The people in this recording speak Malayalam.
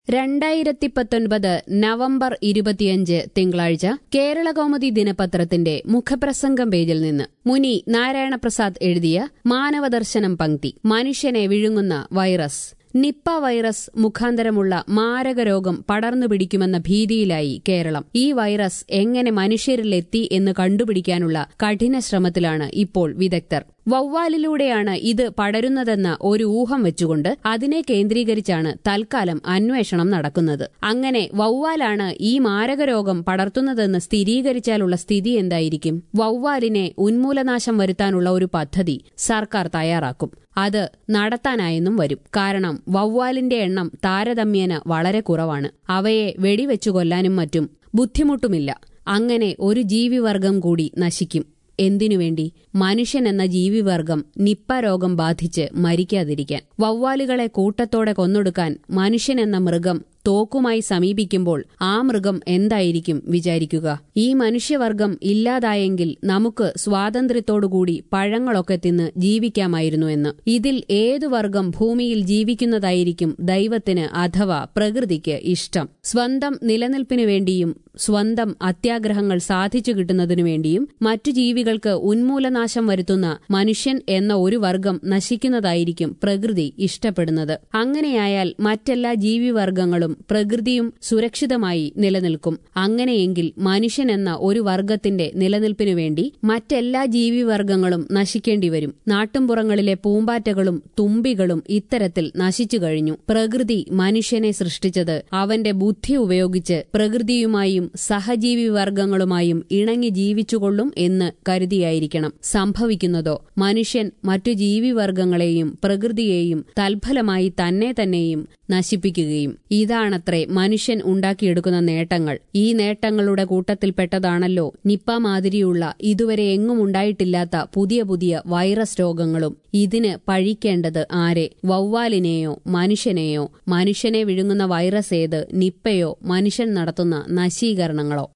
രണ്ടായിരത്തി പത്തൊൻപത് നവംബർ ഇരുപത്തിയഞ്ച് തിങ്കളാഴ്ച കേരളകൗമുദി ദിനപത്രത്തിന്റെ മുഖപ്രസംഗം പേജിൽ നിന്ന് മുനി നാരായണപ്രസാദ് എഴുതിയ മാനവദർശനം പങ്ക്തി മനുഷ്യനെ വിഴുങ്ങുന്ന വൈറസ് നിപ്പ വൈറസ് മുഖാന്തരമുള്ള മാരകരോഗം പടർന്നു പിടിക്കുമെന്ന ഭീതിയിലായി കേരളം ഈ വൈറസ് എങ്ങനെ മനുഷ്യരിലെത്തി എന്ന് കണ്ടുപിടിക്കാനുള്ള കഠിന ശ്രമത്തിലാണ് ഇപ്പോൾ വിദഗ്ധർ വവ്വാലിലൂടെയാണ് ഇത് പടരുന്നതെന്ന ഒരു ഊഹം വെച്ചുകൊണ്ട് അതിനെ കേന്ദ്രീകരിച്ചാണ് തൽക്കാലം അന്വേഷണം നടക്കുന്നത് അങ്ങനെ വവ്വാലാണ് ഈ മാരകരോഗം പടർത്തുന്നതെന്ന് സ്ഥിരീകരിച്ചാലുള്ള സ്ഥിതി എന്തായിരിക്കും വവ്വാലിനെ ഉന്മൂലനാശം വരുത്താനുള്ള ഒരു പദ്ധതി സർക്കാർ തയ്യാറാക്കും അത് നടത്താനായെന്നും വരും കാരണം വവ്വാലിന്റെ എണ്ണം താരതമ്യേന വളരെ കുറവാണ് അവയെ വെടിവെച്ചു കൊല്ലാനും മറ്റും ബുദ്ധിമുട്ടുമില്ല അങ്ങനെ ഒരു ജീവിവർഗം കൂടി നശിക്കും എന്തിനുവേണ്ടി മനുഷ്യൻ എന്ന ജീവിവർഗം നിപ്പ രോഗം ബാധിച്ച് മരിക്കാതിരിക്കാൻ വവ്വാലുകളെ കൂട്ടത്തോടെ കൊന്നൊടുക്കാൻ മനുഷ്യൻ എന്ന മൃഗം തോക്കുമായി സമീപിക്കുമ്പോൾ ആ മൃഗം എന്തായിരിക്കും വിചാരിക്കുക ഈ മനുഷ്യവർഗം ഇല്ലാതായെങ്കിൽ നമുക്ക് സ്വാതന്ത്ര്യത്തോടുകൂടി പഴങ്ങളൊക്കെ തിന്ന് ജീവിക്കാമായിരുന്നു എന്ന് ഇതിൽ ഏതു വർഗം ഭൂമിയിൽ ജീവിക്കുന്നതായിരിക്കും ദൈവത്തിന് അഥവാ പ്രകൃതിക്ക് ഇഷ്ടം സ്വന്തം നിലനിൽപ്പിനു വേണ്ടിയും സ്വന്തം അത്യാഗ്രഹങ്ങൾ സാധിച്ചു കിട്ടുന്നതിനു വേണ്ടിയും മറ്റു ജീവികൾക്ക് ഉന്മൂലനാശം വരുത്തുന്ന മനുഷ്യൻ എന്ന ഒരു വർഗം നശിക്കുന്നതായിരിക്കും പ്രകൃതി ഇഷ്ടപ്പെടുന്നത് അങ്ങനെയായാൽ മറ്റെല്ലാ ജീവിവർഗങ്ങളും പ്രകൃതിയും സുരക്ഷിതമായി നിലനിൽക്കും അങ്ങനെയെങ്കിൽ മനുഷ്യൻ എന്ന ഒരു വർഗത്തിന്റെ നിലനിൽപ്പിനു വേണ്ടി മറ്റെല്ലാ ജീവിവർഗങ്ങളും നശിക്കേണ്ടി വരും നാട്ടുംപുറങ്ങളിലെ പൂമ്പാറ്റകളും തുമ്പികളും ഇത്തരത്തിൽ നശിച്ചു കഴിഞ്ഞു പ്രകൃതി മനുഷ്യനെ സൃഷ്ടിച്ചത് അവന്റെ ബുദ്ധി ഉപയോഗിച്ച് പ്രകൃതിയുമായും സഹജീവി വർഗങ്ങളുമായും ഇണങ്ങി ജീവിച്ചുകൊള്ളും എന്ന് കരുതിയായിരിക്കണം സംഭവിക്കുന്നതോ മനുഷ്യൻ മറ്റു ജീവിവർഗങ്ങളെയും പ്രകൃതിയെയും തൽഫലമായി തന്നെ തന്നെയും നശിപ്പിക്കുകയും ഇതാണത്രേ മനുഷ്യൻ ഉണ്ടാക്കിയെടുക്കുന്ന നേട്ടങ്ങൾ ഈ നേട്ടങ്ങളുടെ കൂട്ടത്തിൽപ്പെട്ടതാണല്ലോ നിപ്പ മാതിരിയുള്ള ഇതുവരെ എങ്ങും ഉണ്ടായിട്ടില്ലാത്ത പുതിയ പുതിയ വൈറസ് രോഗങ്ങളും ഇതിന് പഴിക്കേണ്ടത് ആരെ വവ്വാലിനെയോ മനുഷ്യനെയോ മനുഷ്യനെ വിഴുങ്ങുന്ന വൈറസ് ഏത് നിപ്പയോ മനുഷ്യൻ നടത്തുന്ന നശീകരണങ്ങളോ